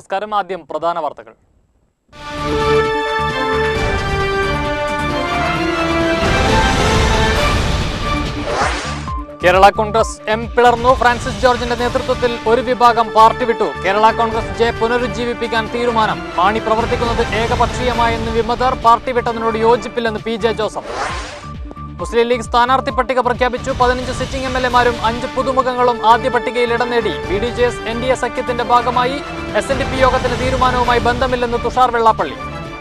നമസ്കാരം ആദ്യം പ്രധാന വാർത്തകൾ കേരള കോൺഗ്രസ് എം പിളർന്നു ഫ്രാൻസിസ് ജോർജിന്റെ നേതൃത്വത്തിൽ ഒരു വിഭാഗം പാർട്ടി വിട്ടു കേരള കോൺഗ്രസ് ജെ പുനരുജ്ജീവിപ്പിക്കാൻ തീരുമാനം മാണി പ്രവർത്തിക്കുന്നത് ഏകപക്ഷീയമായെന്ന് വിമതർ പാർട്ടി വിട്ടതിനോട് യോജിപ്പില്ലെന്ന് P J Joseph Muslim League സ്ഥാനാർത്ഥി പട്ടിക പ്രഖ്യാപിച്ചു പതിനഞ്ച് സിറ്റിംഗ് എം എൽ എമാരും അഞ്ച് പുതുമുഖങ്ങളും ആദ്യ പട്ടികയിൽ ഇടം നേടി B D J S N D A സഖ്യത്തിന്റെ ഭാഗമായി എസ് എൻ ഡി പി യോഗത്തിന് തീരുമാനവുമായി ബന്ധമില്ലെന്ന് തുഷാർ വെള്ളാപ്പള്ളി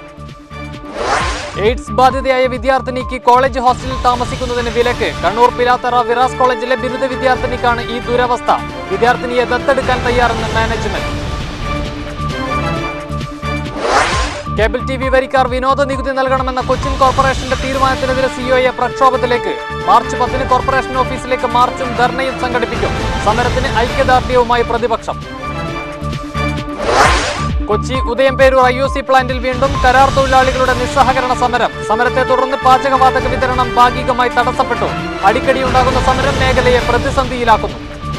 എയ്ഡ്സ് ബാധിതയായ വിദ്യാർത്ഥിനിക്ക് കോളേജ് ഹോസ്റ്റലിൽ താമസിക്കുന്നതിന് വിലക്ക് കണ്ണൂർ പിലാത്തറ വിറാസ് കോളേജിലെ ബിരുദ വിദ്യാർത്ഥിനിക്കാണ് ഈ ദുരവസ്ഥ വിദ്യാർത്ഥിനിയെ ദത്തെടുക്കാൻ തയ്യാറെന്ന് മാനേജ്മെന്റ് കേബിൾ ടി വി വരിക്കാർ വിനോദ നികുതി നൽകണമെന്ന കൊച്ചിൻ കോർപ്പറേഷന്റെ തീരുമാനത്തിനെതിരെ സിഒയെ പ്രക്ഷോഭത്തിലേക്ക് മാർച്ച് പത്തിന് കോർപ്പറേഷൻ ഓഫീസിലേക്ക് മാർച്ചും ധർണയും സംഘടിപ്പിക്കും സമരത്തിന് ഐക്യദാർഢ്യവുമായി പ്രതിപക്ഷം Kochi Udayamperoor I U C പ്ലാന്റിൽ വീണ്ടും കരാർ തൊഴിലാളികളുടെ നിസ്സഹകരണ സമരം സമരത്തെ തുടർന്ന് പാചകവാതക വിതരണം ഭാഗികമായി തടസ്സപ്പെട്ടു അടിക്കടിയുണ്ടാകുന്ന സമരം മേഖലയെ പ്രതിസന്ധിയിലാക്കുന്നു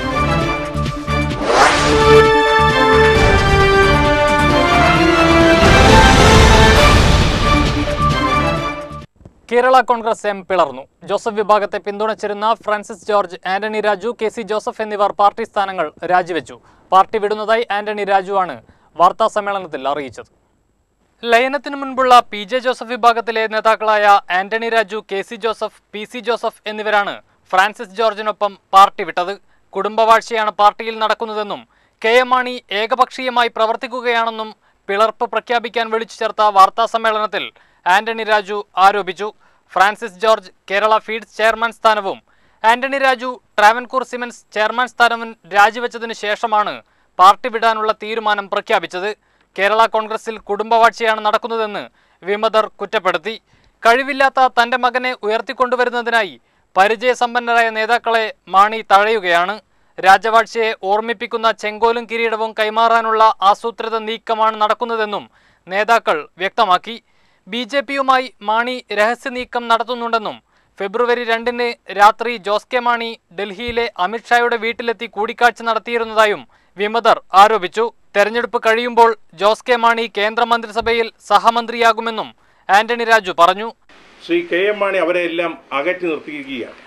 കേരള കോൺഗ്രസ് എം പിളർന്നു ജോസഫ് വിഭാഗത്തെ പിന്തുണച്ചിരുന്ന ഫ്രാൻസിസ് ജോർജ് ആന്റണി രാജു കെ സി ജോസഫ് എന്നിവർ പാർട്ടി സ്ഥാനങ്ങൾ രാജിവെച്ചു പാർട്ടി വിടുന്നതായി ആന്റണി രാജുവാണ് വാർത്താ സമ്മേളനത്തിൽ അറിയിച്ചത് ലയനത്തിനു മുൻപുള്ള പി ജെ ജോസഫ് വിഭാഗത്തിലെ നേതാക്കളായ Antony Raju K C Joseph P C Joseph എന്നിവരാണ് ഫ്രാൻസിസ് ജോർജിനൊപ്പം പാർട്ടി വിട്ടത് കുടുംബവാഴ്ചയാണ് പാർട്ടിയിൽ നടക്കുന്നതെന്നും കെ എം മാണി ഏകപക്ഷീയമായി പ്രവർത്തിക്കുകയാണെന്നും പിളർപ്പ് പ്രഖ്യാപിക്കാൻ വിളിച്ചു ചേർത്ത വാർത്താ സമ്മേളനത്തിൽ ആന്റണി രാജു ആരോപിച്ചു ഫ്രാൻസിസ് ജോർജ് കേരള ഫീഡ്സ് ചെയർമാൻ സ്ഥാനവും ആന്റണി രാജു ട്രാവൻകൂർ സിമൻസ് ചെയർമാൻ സ്ഥാനവും രാജിവെച്ചതിനു ശേഷമാണ് പാർട്ടി വിടാനുള്ള തീരുമാനം പ്രഖ്യാപിച്ചത് കേരള കോൺഗ്രസിൽ കുടുംബവാഴ്ചയാണ് നടക്കുന്നതെന്ന് വിമതർ കുറ്റപ്പെടുത്തി കഴിവില്ലാത്ത തന്റെ മകനെ ഉയർത്തിക്കൊണ്ടുവരുന്നതിനായി പരിചയസമ്പന്നരായ നേതാക്കളെ മാണി തഴയുകയാണ് രാജവാഴ്ചയെ ഓർമ്മിപ്പിക്കുന്ന ചെങ്കോലും കിരീടവും കൈമാറാനുള്ള ആസൂത്രിത നീക്കമാണ് നടക്കുന്നതെന്നും നേതാക്കൾ വ്യക്തമാക്കി ബി ജെ പിയുമായി മാണി രഹസ്യ നീക്കം നടത്തുന്നുണ്ടെന്നും ഫെബ്രുവരി രണ്ടിന് രാത്രി ജോസ് കെ മാണി ഡൽഹിയിലെ അമിത്ഷായുടെ വീട്ടിലെത്തി കൂടിക്കാഴ്ച നടത്തിയിരുന്നതായും വിമതർ ആരോപിച്ചു തെരഞ്ഞെടുപ്പ് കഴിയുമ്പോൾ ജോസ് കെ മാണി കേന്ദ്രമന്ത്രിസഭയിൽ സഹമന്ത്രിയാകുമെന്നും ആന്റണി രാജു പറഞ്ഞു ശ്രീ കെ എം മാണി അവരെ എല്ലാം അകറ്റി നിർത്തിയിരിക്കുകയാണ്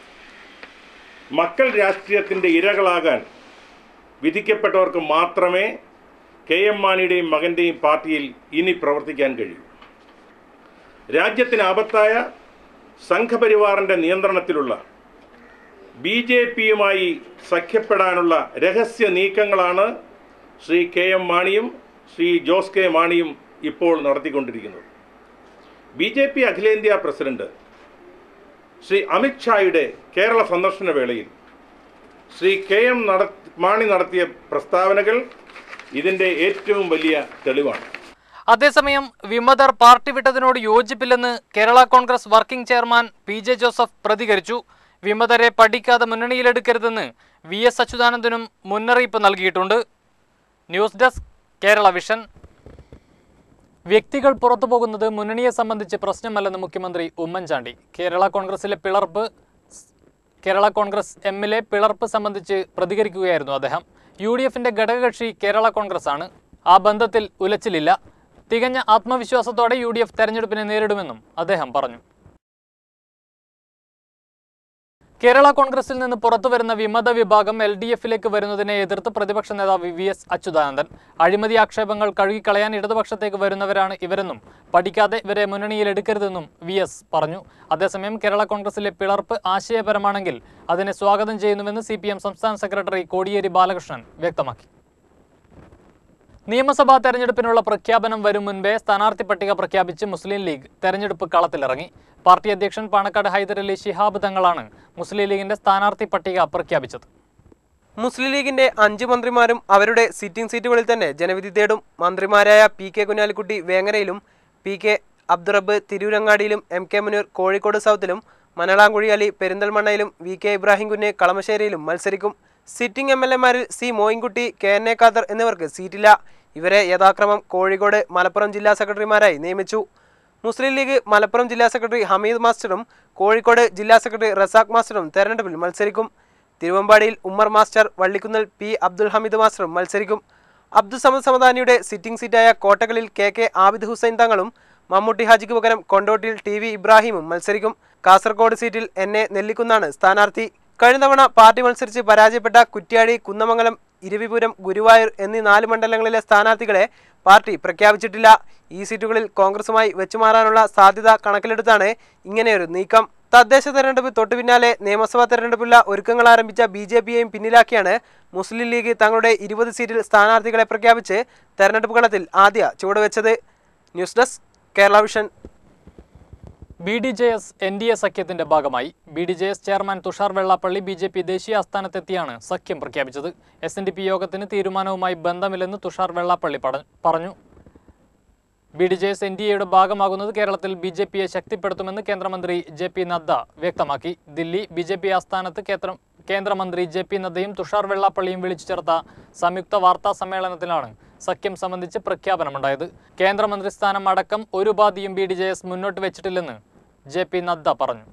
മക്കൾ രാഷ്ട്രീയത്തിൻ്റെ ഇരകളാകാൻ വിധിക്കപ്പെട്ടവർക്ക് മാത്രമേ കെ എം മാണിയുടെയും മകൻ്റെയും പാർട്ടിയിൽ ഇനി പ്രവർത്തിക്കാൻ കഴിയൂ രാജ്യത്തിന് ആപത്തായ സംഘപരിവാറിൻ്റെ നിയന്ത്രണത്തിലുള്ള ബി ജെ പിയുമായി സഖ്യപ്പെടാനുള്ള രഹസ്യ നീക്കങ്ങളാണ് ശ്രീ കെ എം മാണിയും ശ്രീ ജോസ് കെ മാണിയും ഇപ്പോൾ നടത്തിക്കൊണ്ടിരിക്കുന്നത് ബി ജെ പി അഖിലേന്ത്യാ പ്രസിഡന്റ് ശ്രീ അമിത്ഷായുടെ കേരള സന്ദർശന വേളയിൽ ശ്രീ കെ എം നട മാണി നടത്തിയ പ്രസ്താവനകൾ ഇതിൻ്റെ ഏറ്റവും വലിയ തെളിവാണ് അതേസമയം വിമതർ പാർട്ടി വിട്ടതിനോട് യോജിപ്പില്ലെന്ന് Kerala Congress working chairman P J Joseph പ്രതികരിച്ചു വിമതരെ പഠിക്കാതെ മുന്നണിയിലെടുക്കരുതെന്ന് വി എസ് അച്യുതാനന്ദനും മുന്നറിയിപ്പ് നൽകിയിട്ടുണ്ട് ന്യൂസ് ഡെസ്ക് കേരള വിഷൻ വ്യക്തികൾ പുറത്തു പോകുന്നത് മുന്നണിയെ സംബന്ധിച്ച് പ്രശ്നമല്ലെന്ന് മുഖ്യമന്ത്രി ഉമ്മൻചാണ്ടി കേരള കോൺഗ്രസിലെ പിളർപ്പ് കേരള കോൺഗ്രസ് എമ്മിലെ പിളർപ്പ് സംബന്ധിച്ച് പ്രതികരിക്കുകയായിരുന്നു അദ്ദേഹം യു ഡി എഫിന്റെ ഘടകകക്ഷി കേരള കോൺഗ്രസ് ആണ് ആ ബന്ധത്തിൽ ഉലച്ചിലില്ല തികഞ്ഞ ആത്മവിശ്വാസത്തോടെ യു ഡി എഫ് തെരഞ്ഞെടുപ്പിനെ നേരിടുമെന്നും അദ്ദേഹം പറഞ്ഞു കേരള കോൺഗ്രസിൽ നിന്ന് പുറത്തുവരുന്ന വിമത വിഭാഗം എൽ ഡി എഫിലേക്ക് വരുന്നതിനെ എതിർത്ത് പ്രതിപക്ഷ നേതാവ് വി എസ് അച്യുതാനന്ദൻ അഴിമതി ആക്ഷേപങ്ങൾ കഴുകിക്കളയാൻ ഇടതുപക്ഷത്തേക്ക് വരുന്നവരാണ് ഇവരെന്നും പഠിക്കാതെ ഇവരെ മുന്നണിയിൽ എടുക്കരുതെന്നും വി എസ് പറഞ്ഞു അതേസമയം കേരള കോൺഗ്രസിലെ പിളർപ്പ് ആശയപരമാണെങ്കിൽ അതിനെ സ്വാഗതം ചെയ്യുന്നുവെന്ന് സി സംസ്ഥാന സെക്രട്ടറി കോടിയേരി ബാലകൃഷ്ണൻ വ്യക്തമാക്കി നിയമസഭാ തെരഞ്ഞെടുപ്പിനുള്ള പ്രഖ്യാപനം വരും മുൻപേ സ്ഥാനാർത്ഥി പട്ടിക പ്രഖ്യാപിച്ച് മുസ്ലിം ലീഗ് തെരഞ്ഞെടുപ്പ് കളത്തിലിറങ്ങി പാർട്ടി അധ്യക്ഷൻ പാണക്കാട് ഹൈദരലി ശിഹാബ് തങ്ങളാണ് മുസ്ലിം ലീഗിന്റെ സ്ഥാനാർത്ഥി പട്ടിക പ്രഖ്യാപിച്ചത് മുസ്ലിം ലീഗിന്റെ അഞ്ച് മന്ത്രിമാരും അവരുടെ സിറ്റിംഗ് സീറ്റുകളിൽ തന്നെ ജനവിധി തേടും മന്ത്രിമാരായ പി കെ കുഞ്ഞാലിക്കുട്ടി വേങ്ങരയിലും പി കെ അബ്ദുറബ് തിരൂരങ്ങാടിയിലും എം കെ മുനീർ കോഴിക്കോട് സൗത്തിലും മനളാങ്കുഴി അലി പെരിന്തൽമണ്ണയിലും വി കെ ഇബ്രാഹിം കുഞ്ഞ് കളമശ്ശേരിയിലും മത്സരിക്കും സിറ്റിംഗ് എം എൽ എമാരിൽ C Moyinkutty K N A Khader എന്നിവർക്ക് സീറ്റില്ല ഇവരെ യഥാക്രമം കോഴിക്കോട് മലപ്പുറം ജില്ലാ സെക്രട്ടറിമാരായി നിയമിച്ചു മുസ്ലിം ലീഗ് മലപ്പുറം ജില്ലാ സെക്രട്ടറി ഹമീദ് മാസ്റ്ററും കോഴിക്കോട് ജില്ലാ സെക്രട്ടറി റസാഖ് മാസ്റ്ററും തെരഞ്ഞെടുപ്പിൽ മത്സരിക്കും തിരുവമ്പാടിയിൽ ഉമ്മർ മാസ്റ്റർ വള്ളിക്കുന്നൽ പി അബ്ദുൽ ഹമീദ് മാസ്റ്ററും മത്സരിക്കും അബ്ദുസമദ് സമദാനിയുടെ സിറ്റിംഗ് സീറ്റായ കോട്ടകളിൽ കെ കെ ആബിദ് ഹുസൈൻ തങ്ങളും മമ്മൂട്ടി ഹാജിക്ക് പകരം കൊണ്ടോട്ടിയിൽ ടി വി ഇബ്രാഹിമും മത്സരിക്കും കാസർഗോഡ് സീറ്റിൽ എൻ എ നെല്ലിക്കുന്നാണ് സ്ഥാനാർത്ഥി കഴിഞ്ഞ തവണ പാർട്ടി മത്സരിച്ച് പരാജയപ്പെട്ട കുറ്റ്യാടി കുന്നമംഗലം ഇരവിപുരം ഗുരുവായൂർ എന്നീ നാല് മണ്ഡലങ്ങളിലെ സ്ഥാനാർത്ഥികളെ പാർട്ടി പ്രഖ്യാപിച്ചിട്ടില്ല ഈ സീറ്റുകളിൽ കോൺഗ്രസുമായി വെച്ചുമാറാനുള്ള സാധ്യത കണക്കിലെടുത്താണ് ഇങ്ങനെയൊരു നീക്കം തദ്ദേശ തെരഞ്ഞെടുപ്പ് തൊട്ടു പിന്നാലെ നിയമസഭാ തെരഞ്ഞെടുപ്പുള്ള ഒരുക്കങ്ങൾ ആരംഭിച്ച ബി ജെ പിയെയും പിന്നിലാക്കിയാണ് മുസ്ലിം ലീഗ് തങ്ങളുടെ ഇരുപത് സീറ്റിൽ സ്ഥാനാർത്ഥികളെ പ്രഖ്യാപിച്ച് തെരഞ്ഞെടുപ്പ് കളത്തിൽ ആദ്യ ചുവടുവെച്ചത് news desk Kerala Vision B D J S N D A സഖ്യത്തിന്റെ ഭാഗമായി B D J S chairman Thushar Vellappally B J P ദേശീയ ആസ്ഥാനത്തെത്തിയാണ് സഖ്യം പ്രഖ്യാപിച്ചത് എസ് എൻ ഡി പി യോഗത്തിന് തീരുമാനവുമായി ബന്ധമില്ലെന്ന് തുഷാർ വെള്ളാപ്പള്ളി പട- പറഞ്ഞു B D J S N D എയുടെ ഭാഗമാകുന്നത് കേരളത്തിൽ ബി ജെ പിയെ ശക്തിപ്പെടുത്തുമെന്ന് കേന്ദ്രമന്ത്രി ജെ പി നദ്ദ വ്യക്തമാക്കി ദില്ലി ബി ജെ പി ആസ്ഥാനത്ത് കേന്ദ്ര കേന്ദ്രമന്ത്രി ജെ പി നദ്ദയും തുഷാർ വെള്ളാപ്പള്ളിയും വിളിച്ചു ചേർത്ത സംയുക്ത വാർത്താ സമ്മേളനത്തിലാണ് സഖ്യം സംബന്ധിച്ച് പ്രഖ്യാപനമുണ്ടായത് കേന്ദ്രമന്ത്രി സ്ഥാനം അടക്കം ഒരു ഉപാധിയും ബി ഡി ജെ എസ് മുന്നോട്ട് വെച്ചിട്ടില്ലെന്ന് ജെ പി നദ്ദ പറഞ്ഞു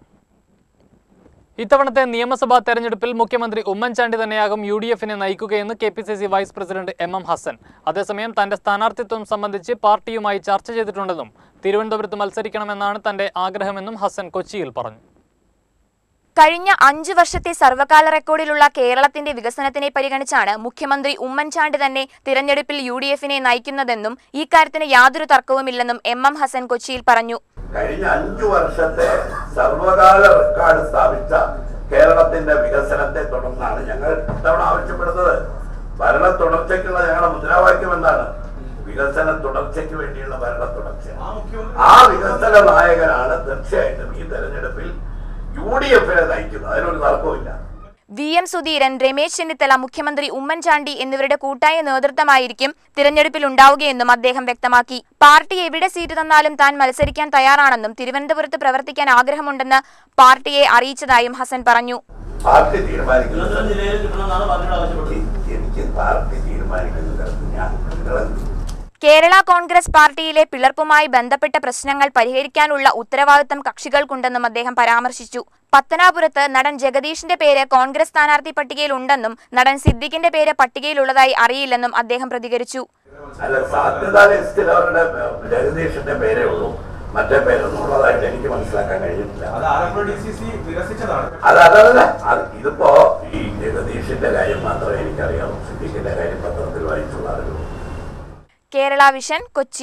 ഇത്തവണത്തെ നിയമസഭാ തെരഞ്ഞെടുപ്പിൽ മുഖ്യമന്ത്രി ഉമ്മൻചാണ്ടി തന്നെയാകും യു ഡി എഫിനെ നയിക്കുകയെന്ന് K P C C vice president M M Hassan അതേസമയം തന്റെ സ്ഥാനാർത്ഥിത്വം സംബന്ധിച്ച് പാർട്ടിയുമായി ചർച്ച ചെയ്തിട്ടുണ്ടെന്നും തിരുവനന്തപുരത്ത് മത്സരിക്കണമെന്നാണ് തന്റെ ആഗ്രഹമെന്നും ഹസൻ കൊച്ചിയിൽ പറഞ്ഞു കഴിഞ്ഞ അഞ്ചു വർഷത്തെ സർവകാല റെക്കോർഡിലുള്ള കേരളത്തിന്റെ വികസനത്തിനെ പരിഗണിച്ചാണ് മുഖ്യമന്ത്രി ഉമ്മൻചാണ്ടി തന്നെ തിരഞ്ഞെടുപ്പിൽ യു ഡി എഫിനെ നയിക്കുന്നതെന്നും ഇക്കാര്യത്തിന് യാതൊരു തർക്കവുമില്ലെന്നും എം എം ഹസൻ കൊച്ചിയിൽ പറഞ്ഞു കഴിഞ്ഞ അഞ്ചു വർഷത്തെ സർവകാല റെക്കോർഡ് സ്ഥാപിച്ച കേരളത്തിന്റെ വികസനത്തെ തുടർന്നാണ് ഞങ്ങൾ ഇത്തവണ ആവശ്യപ്പെടുന്നത് ഭരണ തുടർച്ചയ്ക്കുള്ള ഞങ്ങളുടെ മുദ്രാവാക്യം എന്താണ് വികസന തുടർച്ചയ്ക്ക് വേണ്ടിയുള്ള ഭരണ തുടർച്ച ആ വികസന നായകനാണ് തീർച്ചയായിട്ടും ഈ തെരഞ്ഞെടുപ്പിൽ യു ഡി എഫിനെ നയിക്കുന്നത് അതിനൊരു തർക്കവുമില്ല വി എം സുധീരൻ രമേശ് ചെന്നിത്തല മുഖ്യമന്ത്രി ഉമ്മൻചാണ്ടി എന്നിവരുടെ കൂട്ടായ നേതൃത്വമായിരിക്കും തിരഞ്ഞെടുപ്പിൽ ഉണ്ടാവുകയെന്നും അദ്ദേഹം വ്യക്തമാക്കി പാർട്ടി എവിടെ സീറ്റ് തന്നാലും താൻ മത്സരിക്കാൻ തയ്യാറാണെന്നും തിരുവനന്തപുരത്ത് പ്രവർത്തിക്കാൻ ആഗ്രഹമുണ്ടെന്ന് പാർട്ടിയെ അറിയിച്ചതായും ഹസൻ പറഞ്ഞു പാർട്ടി തീരുമാനിക്കുന്നത് തിരുവനന്തപുരം ജില്ലയിൽ കിട്ടണമെന്നാണ് പാർട്ടിയോട് ആവശ്യപ്പെട്ടത് എനിക്ക് പാർട്ടി തീരുമാനിക്കുന്നത് ഞാൻ നിങ്ങളെന്ത് കേരള കോൺഗ്രസ് പാർട്ടിയിലെ പിളർപ്പുമായി ബന്ധപ്പെട്ട പ്രശ്നങ്ങൾ പരിഹരിക്കാനുള്ള ഉത്തരവാദിത്തം കക്ഷികൾക്കുണ്ടെന്നും അദ്ദേഹം പരാമർശിച്ചു പത്തനാപുരത്ത് നടൻ ജഗദീഷിന്റെ പേര് കോൺഗ്രസ് സ്ഥാനാർത്ഥി പട്ടികയിലുണ്ടെന്നും നടൻ സിദ്ദിഖിന്റെ പേര് പട്ടികയിലുള്ളതായി അറിയില്ലെന്നും അദ്ദേഹം പ്രതികരിച്ചു അല്ല സാധ്യതാ ലിസ്റ്റിൽ അവരുടെ ജഗദീഷിന്റെ പേരേ ഉള്ളൂ മറ്റേ പേരൊന്നും ഉള്ളതായിട്ട് എനിക്ക് മനസ്സിലാക്കാൻ കഴിഞ്ഞിട്ടില്ല അത് ആലപ്പുഴ ഡി സി സി വികസിച്ചതാണ് അത് അതല്ല അത് ഇതിപ്പോ ഈ ജഗദീഷിന്റെ കാര്യം മാത്രമേ എനിക്കറിയാവൂ സിദ്ദീഖിന്റെ കാര്യം പത്രത്തിൽ വായിച്ചുള്ള അറിവുള്ളൂ കേരള വിഷൻ കൊച്ചി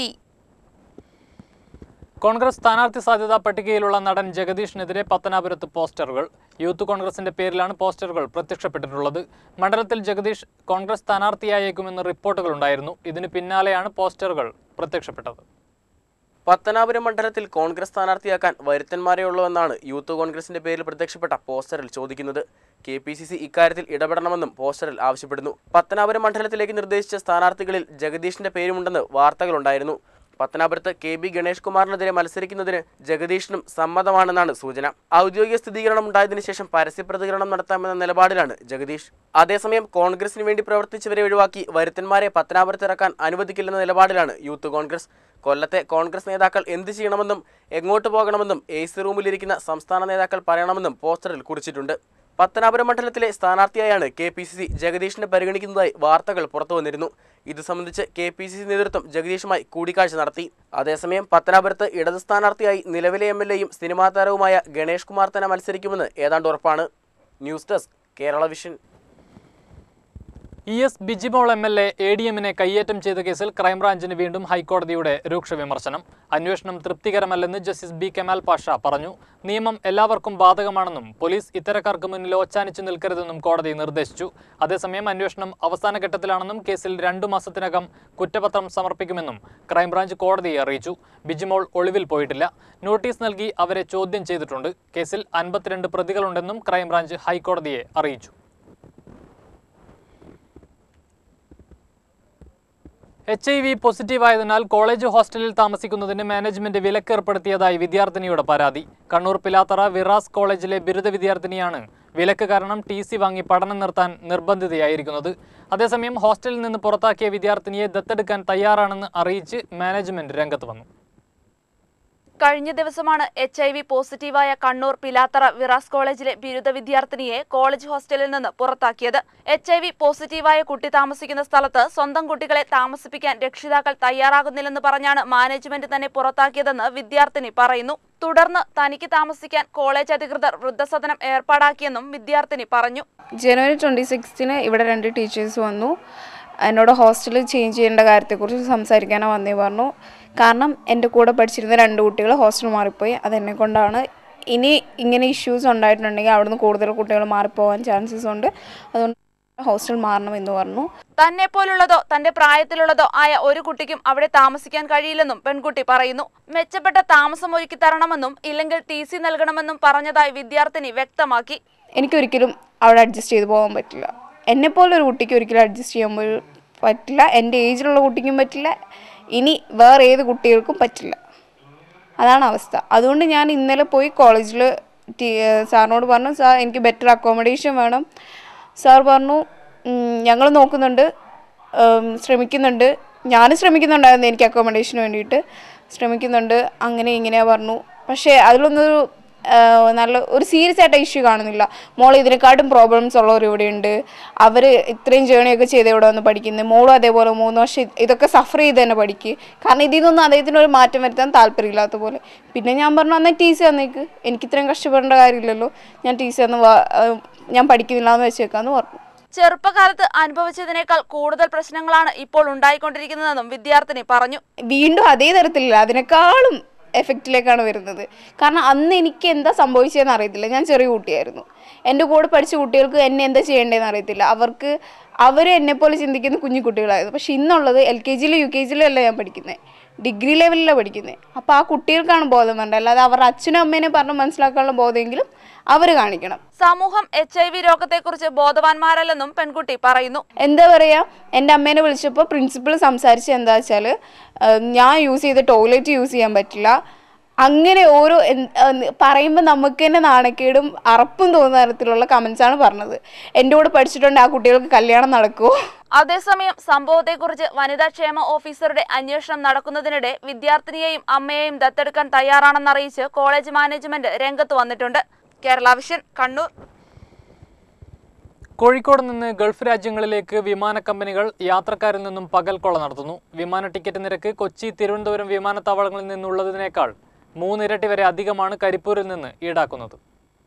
കോൺഗ്രസ് സ്ഥാനാർത്ഥി സാധ്യതാ പട്ടികയിലുള്ള നടൻ ജഗദീഷിനെതിരെ പത്തനാപുരത്ത് പോസ്റ്ററുകൾ യൂത്ത് കോൺഗ്രസിന്റെ പേരിലാണ് പോസ്റ്ററുകൾ പ്രത്യക്ഷപ്പെട്ടിട്ടുള്ളത് മണ്ഡലത്തിൽ ജഗദീഷ് കോൺഗ്രസ് സ്ഥാനാർത്ഥിയായേക്കുമെന്ന് റിപ്പോർട്ടുകളുണ്ടായിരുന്നു ഇതിന് പിന്നാലെയാണ് പോസ്റ്ററുകൾ പ്രത്യക്ഷപ്പെട്ടത് പത്തനാപുരം മണ്ഡലത്തിൽ കോൺഗ്രസ് സ്ഥാനാർത്ഥിയാക്കാൻ വരുത്തന്മാരേ ഉള്ളൂ എന്നാണ് യൂത്ത് കോൺഗ്രസിന്റെ പേരിൽ പ്രത്യക്ഷപ്പെട്ട പോസ്റ്ററിൽ ചോദിക്കുന്നത് കെ പി സി സി ഇക്കാര്യത്തിൽ ഇടപെടണമെന്നും പോസ്റ്ററിൽ ആവശ്യപ്പെടുന്നു പത്തനാപുരം മണ്ഡലത്തിലേക്ക് നിർദ്ദേശിച്ച സ്ഥാനാർത്ഥികളിൽ ജഗദീഷിന്റെ പേരുമുണ്ടെന്ന് വാർത്തകളുണ്ടായിരുന്നു പത്തനാപുരത്ത് കെ ബി ഗണേഷ് കുമാറിനെതിരെ മത്സരിക്കുന്നതിന് ജഗദീഷിനും സമ്മതമാണെന്നാണ് സൂചന ഔദ്യോഗിക സ്ഥിരീകരണം ഉണ്ടായതിനു ശേഷം പരസ്യ പ്രതികരണം നടത്താമെന്ന നിലപാടിലാണ് ജഗദീഷ് അതേസമയം കോൺഗ്രസിന് വേണ്ടി പ്രവർത്തിച്ചവരെ ഒഴിവാക്കി വരുത്തന്മാരെ പത്തനാപുരത്ത് ഇറക്കാൻ അനുവദിക്കില്ലെന്ന നിലപാടിലാണ് യൂത്ത് കോൺഗ്രസ് കൊല്ലത്തെ കോൺഗ്രസ് നേതാക്കൾ എന്ത് ചെയ്യണമെന്നും എങ്ങോട്ട് പോകണമെന്നും എ സി റൂമിലിരിക്കുന്ന സംസ്ഥാന നേതാക്കൾ പറയണമെന്നും പോസ്റ്ററിൽ കുറിച്ചിട്ടുണ്ട് പത്തനാപുരം മണ്ഡലത്തിലെ സ്ഥാനാർത്ഥിയായാണ് കെ പി സി സി ജഗദീഷിനെ പരിഗണിക്കുന്നതായി വാർത്തകൾ പുറത്തു വന്നിരുന്നു ഇത് സംബന്ധിച്ച് കെ പി സി സി നേതൃത്വം ജഗദീഷുമായി കൂടിക്കാഴ്ച നടത്തി അതേസമയം പത്തനാപുരത്ത് ഇടത് സ്ഥാനാർത്ഥിയായി നിലവിലെ എം എൽ എയും സിനിമാ താരവുമായ ഗണേഷ് കുമാർ തന്നെ മത്സരിക്കുമെന്ന് ഏതാണ്ട് ഉറപ്പാണ് news desk Kerala vision E S Bijimol M L A A D എമ്മിനെ കയ്യേറ്റം ചെയ്ത കേസിൽ ക്രൈംബ്രാഞ്ചിന് വീണ്ടും ഹൈക്കോടതിയുടെ രൂക്ഷ വിമർശനം അന്വേഷണം തൃപ്തികരമല്ലെന്ന് ജസ്റ്റിസ് ബി കെമാൽ പാഷ പറഞ്ഞു നിയമം എല്ലാവർക്കും ബാധകമാണെന്നും പോലീസ് ഇത്തരക്കാർക്ക് മുന്നിൽ ഓച്ചാനിച്ചു നിൽക്കരുതെന്നും കോടതി നിർദ്ദേശിച്ചു അതേസമയം അന്വേഷണം അവസാന ഘട്ടത്തിലാണെന്നും കേസിൽ രണ്ടു മാസത്തിനകം കുറ്റപത്രം സമർപ്പിക്കുമെന്നും ക്രൈംബ്രാഞ്ച് കോടതിയെ അറിയിച്ചു ബിജിമോൾ ഒളിവിൽ പോയിട്ടില്ല നോട്ടീസ് നൽകി അവരെ ചോദ്യം ചെയ്തിട്ടുണ്ട് കേസിൽ അൻപത്തിരണ്ട് പ്രതികളുണ്ടെന്നും ക്രൈംബ്രാഞ്ച് ഹൈക്കോടതിയെ അറിയിച്ചു എച്ച് ഐ വി പോസിറ്റീവായതിനാൽ കോളേജ് ഹോസ്റ്റലിൽ താമസിക്കുന്നതിന് മാനേജ്മെന്റ് വിലക്ക് ഏർപ്പെടുത്തിയതായി വിദ്യാർത്ഥിനിയുടെ പരാതി കണ്ണൂർ പിലാത്തറ വിറാസ് കോളേജിലെ ബിരുദ വിദ്യാർത്ഥിനിയാണ് വിലക്ക് കാരണം ടി സി വാങ്ങി പഠനം നിർത്താൻ നിർബന്ധിതയായിരിക്കുന്നത് അതേസമയം ഹോസ്റ്റലിൽ നിന്ന് പുറത്താക്കിയ വിദ്യാർത്ഥിനിയെ ദത്തെടുക്കാൻ തയ്യാറാണെന്ന് അറിയിച്ച് മാനേജ്മെന്റ് രംഗത്ത് വന്നു കഴിഞ്ഞ ദിവസമാണ് എച്ച് ഐ വി പോസിറ്റീവായ കണ്ണൂർ പിലാത്തറ വിറാസ് കോളേജിലെ ബിരുദ വിദ്യാർത്ഥിനിയെ കോളേജ് ഹോസ്റ്റലിൽ നിന്ന് പുറത്താക്കിയത് എച്ച് ഐ വി പോസിറ്റീവായ കുട്ടി താമസിക്കുന്ന സ്ഥലത്ത് സ്വന്തം കുട്ടികളെ താമസിപ്പിക്കാൻ രക്ഷിതാക്കൾ തയ്യാറാകുന്നില്ലെന്ന് പറഞ്ഞാണ് മാനേജ്മെന്റ് തന്നെ പുറത്താക്കിയതെന്ന് വിദ്യാർത്ഥിനി പറയുന്നു തുടർന്ന് തനിക്ക് താമസിക്കാൻ കോളേജ് അധികൃതർ വൃദ്ധസദനം ഏർപ്പാടാക്കിയെന്നും വിദ്യാർത്ഥിനി പറഞ്ഞു ജനുവരി ട്വൻറ്റി സിക്സ്തിന് ഇവിടെ രണ്ട് ടീച്ചേഴ്സ് വന്നു എന്നോട് ഹോസ്റ്റൽ ചേഞ്ച് ചെയ്യേണ്ട കാര്യത്തെക്കുറിച്ച് സംസാരിക്കാനാണ് വന്നേ പറഞ്ഞു കാരണം എൻ്റെ കൂടെ പഠിച്ചിരുന്ന രണ്ട് കുട്ടികൾ ഹോസ്റ്റൽ മാറിപ്പോയി അതെന്നെ കൊണ്ടാണ് ഇനി ഇങ്ങനെ ഇഷ്യൂസ് ഉണ്ടായിട്ടുണ്ടെങ്കിൽ അവിടുന്ന് കൂടുതൽ കുട്ടികൾ മാറിപ്പോകാൻ ചാൻസസ് ഉണ്ട് അതുകൊണ്ട് ഹോസ്റ്റൽ മാറണമെന്ന് പറഞ്ഞു തന്നെ പോലുള്ളതോ തന്റെ പ്രായത്തിലുള്ളതോ ആയ ഒരു കുട്ടിക്കും അവിടെ താമസിക്കാൻ കഴിയില്ലെന്നും പെൺകുട്ടി പറയുന്നു മെച്ചപ്പെട്ട താമസം ഒരുക്കി തരണമെന്നും ഇല്ലെങ്കിൽ ടി സി നൽകണമെന്നും പറഞ്ഞതായി വിദ്യാർത്ഥിനി വ്യക്തമാക്കി എനിക്കൊരിക്കലും അവിടെ അഡ്ജസ്റ്റ് ചെയ്ത് പോകാൻ പറ്റില്ല എന്നെപ്പോലെ ഒരു കുട്ടിക്ക് ഒരിക്കലും അഡ്ജസ്റ്റ് ചെയ്യാൻ പോലും പറ്റില്ല എൻ്റെ ഏജിലുള്ള കുട്ടിക്കും പറ്റില്ല ഇനി വേറെ ഏത് കുട്ടികൾക്കും പറ്റില്ല അതാണ് അവസ്ഥ അതുകൊണ്ട് ഞാൻ ഇന്നലെ പോയി കോളേജിൽ സാറിനോട് പറഞ്ഞു സാർ എനിക്ക് ബെറ്റർ അക്കോമഡേഷൻ വേണം സാർ പറഞ്ഞു ഞങ്ങൾ നോക്കുന്നുണ്ട് ഉം, ശ്രമിക്കുന്നുണ്ട് ഞാൻ ശ്രമിക്കുന്നുണ്ടായിരുന്നു എനിക്ക് അക്കോമഡേഷന് വേണ്ടിയിട്ട് ശ്രമിക്കുന്നുണ്ട് അങ്ങനെ ഇങ്ങനെ പറഞ്ഞു പക്ഷേ അതിലൊന്നൊരു ആ, നല്ല ഒരു സീരിയസ് ആയിട്ട് ഇഷ്യൂ കാണുന്നില്ല മോൾ ഇതിനെക്കാട്ടും പ്രോബ്ലംസ് ഉള്ളവർ ഇവിടെയുണ്ട് അവർ ഇത്രയും ജേണിയൊക്കെ ചെയ്ത് ഇവിടെ വന്ന് പഠിക്കുന്നത് മോളും അതേപോലെ മൂന്ന് വർഷം ഇത് ഇതൊക്കെ സഫർ ചെയ്ത് തന്നെ പഠിക്കുക കാരണം ഇതിൽ നിന്നൊന്നും അദ്ദേഹത്തിന് ഒരു മാറ്റം വരുത്താൻ താല്പര്യമില്ലാത്ത പോലെ പിന്നെ ഞാൻ പറഞ്ഞു എന്നാൽ ടി സി തന്നേക്ക് എനിക്ക് ഇത്രയും കഷ്ടപ്പെടേണ്ട കാര്യമില്ലല്ലോ ഞാൻ ടി സി തന്ന് വാ- ആ, ഞാൻ പഠിക്കുന്നില്ല എന്ന് വെച്ചേക്കാന്ന് പറഞ്ഞു ചെറുപ്പകാലത്ത് അനുഭവിച്ചതിനേക്കാൾ കൂടുതൽ പ്രശ്നങ്ങളാണ് ഇപ്പോൾ ഉണ്ടായിക്കൊണ്ടിരിക്കുന്നതെന്നും വിദ്യാർത്ഥിനി പറഞ്ഞു വീണ്ടും അതേ തരത്തിലില്ല അതിനേക്കാളും എഫക്റ്റിലേക്കാണ് വരുന്നത് കാരണം അന്ന് എനിക്ക് എന്താ സംഭവിച്ചതെന്ന് അറിയത്തില്ല ഞാൻ ചെറിയ കുട്ടിയായിരുന്നു എൻ്റെ കൂടെ പഠിച്ച കുട്ടികൾക്ക് എന്നെ എന്താ ചെയ്യേണ്ടതെന്ന് അറിയത്തില്ല അവർക്ക് അവർ എന്നെപ്പോലെ ചിന്തിക്കുന്ന കുഞ്ഞു കുട്ടികളായിരുന്നു പക്ഷെ ഇന്നുള്ളത് എൽ കെ ജിയിലും യു കെ ജിയിലും അല്ല ഞാൻ പഠിക്കുന്നത് ഡിഗ്രി ലെവലിലാണ് പഠിക്കുന്നത് അപ്പോൾ ആ കുട്ടികൾക്കാണ് ബോധം വേണ്ടത് അല്ലാതെ അവരുടെ അച്ഛനും അമ്മേനെ പറഞ്ഞ് മനസ്സിലാക്കാനുള്ള ബോധമെങ്കിലും അവർ കാണിക്കണം സമൂഹം എച്ച് ഐ വി രോഗത്തെക്കുറിച്ച് ബോധവാന്മാരല്ലെന്നും പെൺകുട്ടി പറയുന്നു എന്താ പറയുക എൻ്റെ അമ്മേനെ വിളിച്ചപ്പോൾ പ്രിൻസിപ്പൾ സംസാരിച്ച് എന്താ വെച്ചാൽ ഞാൻ യൂസ് ചെയ്ത ടോയ്ലറ്റ് യൂസ് ചെയ്യാൻ പറ്റില്ല അങ്ങനെ ഓരോ പറയുമ്പോൾ നമുക്ക് തന്നെ നാണക്കേടും അറപ്പും തോന്നുന്ന തരത്തിലുള്ള കമൻസ് ആണ് പറഞ്ഞത് എൻ്റെ കൂടെ പഠിച്ചിട്ടുണ്ട് ആ കുട്ടികൾക്ക് കല്യാണം നടക്കുമോ അതേസമയം സംഭവത്തെക്കുറിച്ച് വനിതാ ക്ഷേമ ഓഫീസറുടെ അന്വേഷണം നടക്കുന്നതിനിടെ വിദ്യാർത്ഥിനിയെയും അമ്മയെയും ദത്തെടുക്കാൻ തയ്യാറാണെന്നറിയിച്ച് കോളേജ് മാനേജ്മെന്റ് രംഗത്ത് വന്നിട്ടുണ്ട് കേരള വിഷൻ കണ്ണൂർ കോഴിക്കോട് നിന്ന് ഗൾഫ് രാജ്യങ്ങളിലേക്ക് വിമാന കമ്പനികൾ യാത്രക്കാരിൽ നിന്നും പകൽക്കൊള്ള നടത്തുന്നു വിമാന ടിക്കറ്റ് നിരക്ക് കൊച്ചി തിരുവനന്തപുരം വിമാനത്താവളങ്ങളിൽ നിന്നുള്ളതിനേക്കാൾ മൂന്നിരട്ടി വരെ അധികമാണ് കരിപ്പൂരിൽ നിന്ന് ഈടാക്കുന്നത്